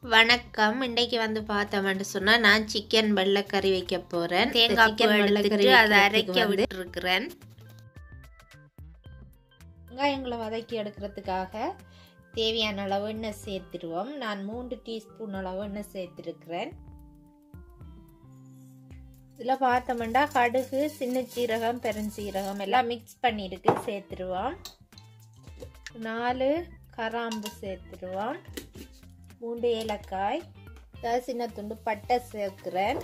வணக்கம் இன்னைக்கு வந்து பார்த்தோம்னு சொன்னா நான் சிக்கன் வெள்ளைக்கறி வைக்க போறேன் தேங்காய் chicken பூ வெள்ளைக்கறி எடுத்துட்டு அதை வைக்கிறதுக்கு அரைக்க வந்து- விட்டுருக்கிறேன் வெங்காயங்களை வதக்கி எடுக்கிறதுக்காக தேவையான அளவு எண்ணெய் சேர்த்துருவோம் நான் மூன்று டீஸ்பூன் அளவு எண்ணெய் சேர்த்திருக்கிறேன் இதில் பார்த்தோம்னா கடுகு சின்ன சீரகம் பெருஞ்சீரகம் எல்லாம் மிக்ஸ் பண்ணிருக்கு சேர்த்துருவோம் நாலு கராம்பு சேர்த்துருவோம் மூன்று ஏலக்காய் அதாவது சின்ன துண்டு பட்டை சேர்க்கிறேன்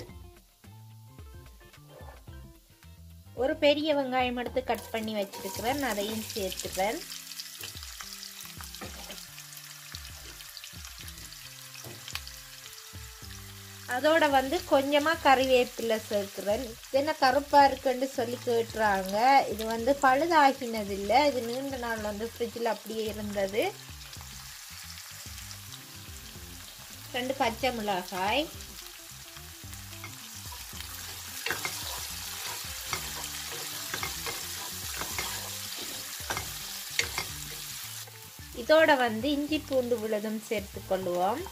ஒரு பெரிய வெங்காயம் எடுத்து கட் பண்ணி வச்சிருக்கிறேன் அதையும் சேர்த்துக்கிறேன் அதோட வந்து கொஞ்சமா கறிவேப்பிலை சேர்க்கிறேன் இது என்ன கருப்பா இருக்குன்னு சொல்லி கேட்டுறாங்க இது வந்து பழுதாகினது இல்லை இது நீண்ட நாள் வந்து ஃப்ரிட்ஜில் அப்படியே இருந்தது ரெண்டு பச்சை மிளகாய் இதோட வந்து இஞ்சி பூண்டு விழுதும் சேர்த்து கொள்ளுவோம்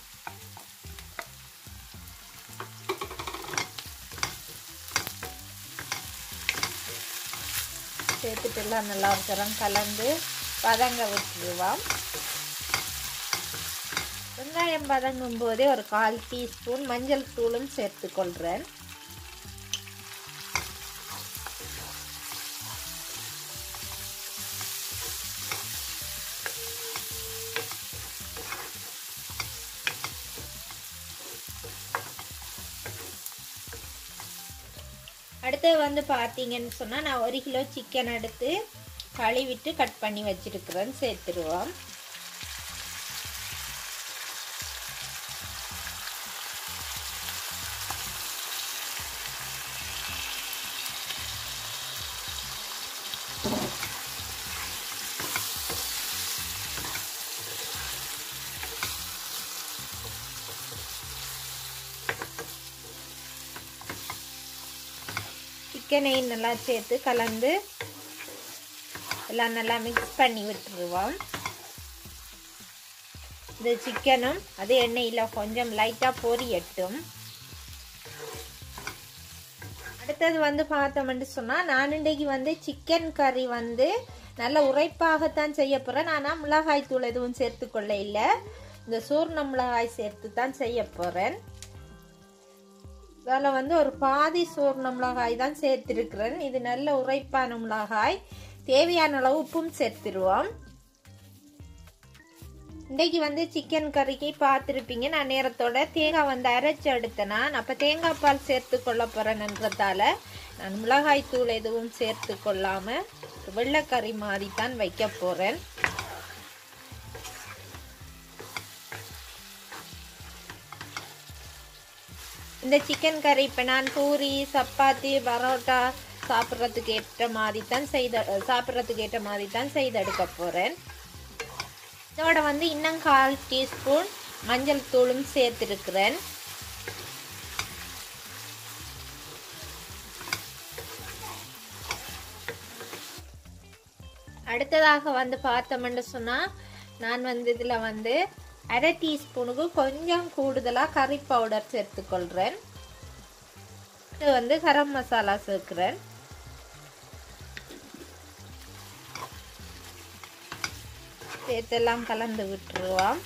சேர்த்துட்டு எல்லாம் நல்லா இருக்கிறோம் கலந்து பதங்க விட்டுருவோம் வெங்காயம் வதங்கும் போதே ஒரு கால் டீஸ்பூன் மஞ்சள் தூளும் சேர்த்து கொள்கிறேன் அடுத்து வந்து பார்த்தீங்கன்னு சொன்னால் நான் ஒரு கிலோ சிக்கன் எடுத்து கழுவிட்டு கட் பண்ணி வச்சிருக்கிறேன் சேர்த்துருவோம் சிக்கனையும் நல்லா சேர்த்து கலந்து எல்லாம் நல்லா மிக்ஸ் பண்ணி விட்டுருவோம் இந்த சிக்கனும் அது எண்ணெயில் கொஞ்சம் லைட்டாக பொரியட்டும் அடுத்தது வந்து பார்த்தோம்னு சொன்னால் நான் இன்றைக்கு வந்து சிக்கன் கறி வந்து நல்ல உரைப்பாகத்தான் செய்ய போகிறேன் ஆனால் மிளகாய் தூள் எதுவும் சேர்த்துக்கொள்ள இல்லை இந்த சூர்ண மிளகாய் சேர்த்து தான் செய்ய போகிறேன் அதில் வந்து ஒரு பாதி சூர்ண மிளகாய் தான் சேர்த்திருக்கிறேன் இது நல்ல உரைப்பான மிளகாய் தேவையான அளவு உப்பும் சேர்த்துருவோம் இன்றைக்கு வந்து சிக்கன் கறிக்கு பார்த்துருப்பீங்க நான் நேரத்தோட தேங்காய் வந்து அரைச்சி எடுத்தேன் நான் அப்போ தேங்காய் பால் சேர்த்து கொள்ள போகிறேன்றதால நான் மிளகாய் தூள் எதுவும் சேர்த்து கொள்ளாமல் வெள்ளைக்கறி மாதிரி தான் வைக்க போகிறேன் இந்த சிக்கன் கறி இப்போ நான் பூரி சப்பாத்தி பரோட்டா சாப்பிட்றதுக்கு ஏற்ற மாதிரி தான் செய்த சாப்பிட்றதுக்கு ஏற்ற மாதிரி தான் செய்தெடுக்க போகிறேன் இதோட வந்து இன்னும் கால் டீஸ்பூன் மஞ்சள் தூளும் சேர்த்துருக்கிறேன் அடுத்ததாக வந்து பார்த்தோம்னு சொன்னால் நான் வந்து இதில் வந்து அரை டீஸ்பூனுக்கு கொஞ்சம் கூடுதலாக கறி பவுடர் சேர்த்துக்கொள்கிறேன் இது வந்து கரம் மசாலா சேர்க்குறேன் சேர்த்தெல்லாம் கலந்து விட்டுருவோம்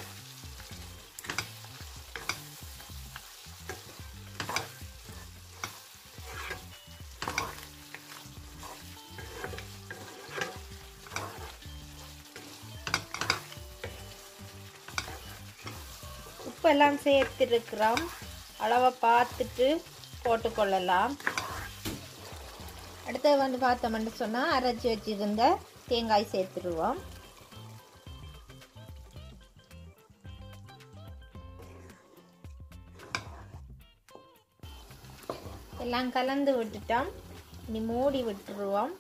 உப்பெல்லாம் சேர்த்துருக்கிறோம் அளவை பார்த்துட்டு போட்டுக்கொள்ளலாம் அடுத்து வந்து பார்த்தோம்னு சொன்னால் அரைச்சி வச்சுருந்த தேங்காய் சேர்த்துருவோம் எல்லாம் கலந்து விட்டுட்டோம் இனி மூடி விட்டுருவோம்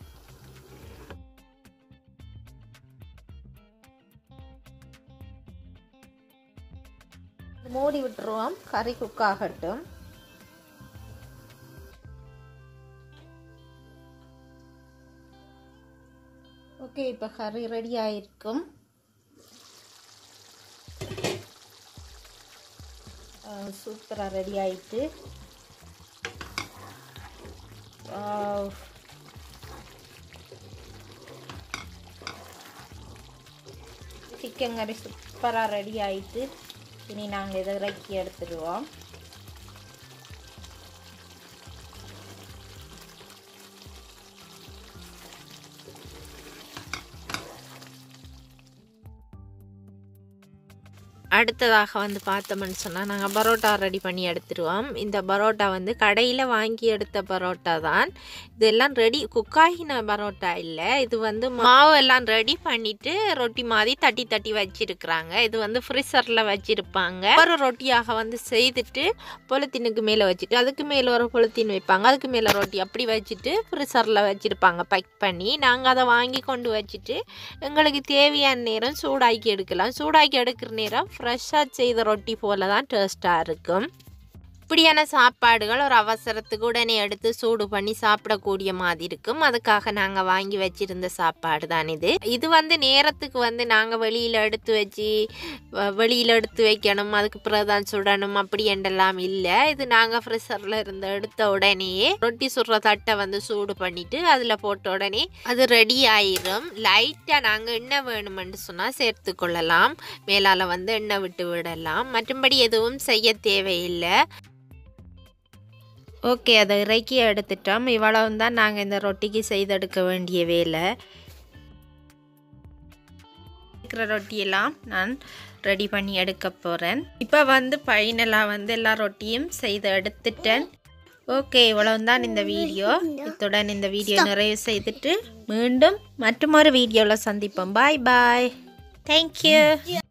மூடி விட்டுருவோம் கறி குக் ஆகட்டும் ஓகே இப்போ கறி ரெடி ஆயிருக்கும் சூப்பராக ரெடி ஆயிட்டு Wow. சிக்கன் கறி சூப்பராக ரெடி ஆயிட்டு இனி நாங்கள் இதை இறக்கி எடுத்துடுவோம் அடுத்ததாக வந்து பார்த்தோம்னு சொன்னால் நாங்கள் பரோட்டா ரெடி பண்ணி எடுத்துருவோம் இந்த பரோட்டா வந்து கடையில் வாங்கி எடுத்த பரோட்டா தான் இதெல்லாம் ரெடி குக்காகின பரோட்டா இல்லை இது வந்து மாவு எல்லாம் ரெடி பண்ணிட்டு ரொட்டி மாதிரி தட்டி தட்டி வச்சிருக்கிறாங்க இது வந்து ஃப்ரிசரில் வச்சிருப்பாங்க ஒரு ரொட்டியாக வந்து செய்துட்டு பொலித்தீனுக்கு மேலே வச்சுட்டு அதுக்கு மேலே ஒரு பொலித்தீன் வைப்பாங்க அதுக்கு மேலே ரொட்டி அப்படி வச்சுட்டு ஃப்ரிசரில் வச்சுருப்பாங்க பேக் பண்ணி நாங்கள் அதை வாங்கி கொண்டு வச்சுட்டு எங்களுக்கு தேவையான நேரம் சூடாக்கி எடுக்கலாம் சூடாக்கி எடுக்கிற நேரம் ஃப்ரெஷ்ஷாக செய்த ரொட்டி போல தான் டேஸ்ட்டாக இருக்கும் இப்படியான சாப்பாடுகள் ஒரு அவசரத்துக்கு உடனே எடுத்து சூடு பண்ணி சாப்பிடக்கூடிய மாதிரி இருக்கும் அதுக்காக நாங்கள் வாங்கி வச்சிருந்த சாப்பாடு தான் இது இது வந்து நேரத்துக்கு வந்து நாங்கள் வெளியில் எடுத்து வச்சு வெளியில் எடுத்து வைக்கணும் அதுக்கு பிறகு தான் சுடணும் அப்படி என்றெல்லாம் இல்லை இது நாங்கள் ஃப்ரெஷரில் இருந்து எடுத்த உடனேயே ரொட்டி சுடுற தட்டை வந்து சூடு பண்ணிட்டு அதில் போட்ட உடனே அது ரெடி ஆயிரும் லைட்டாக நாங்கள் எண்ணெய் வேணுமென்று சொன்னால் சேர்த்து கொள்ளலாம் மேலால் வந்து எண்ணெய் விட்டு விடலாம் மற்றும்படி எதுவும் செய்ய தேவையில்லை ஓகே அதை இறக்கி எடுத்துட்டோம் இவ்வளவு தான் நாங்கள் இந்த ரொட்டிக்கு செய்தெடுக்க வேண்டிய வேலை இருக்கிற ரொட்டியெல்லாம் நான் ரெடி பண்ணி எடுக்க போகிறேன் இப்போ வந்து ஃபைனலாக வந்து எல்லா ரொட்டியும் செய்து எடுத்துட்டேன் ஓகே இவ்வளவு தான் இந்த வீடியோ இத்துடன் இந்த வீடியோ நிறைவு செய்துட்டு மீண்டும் மற்றொரு வீடியோவில் சந்திப்போம் பாய் பாய் தேங்க்யூ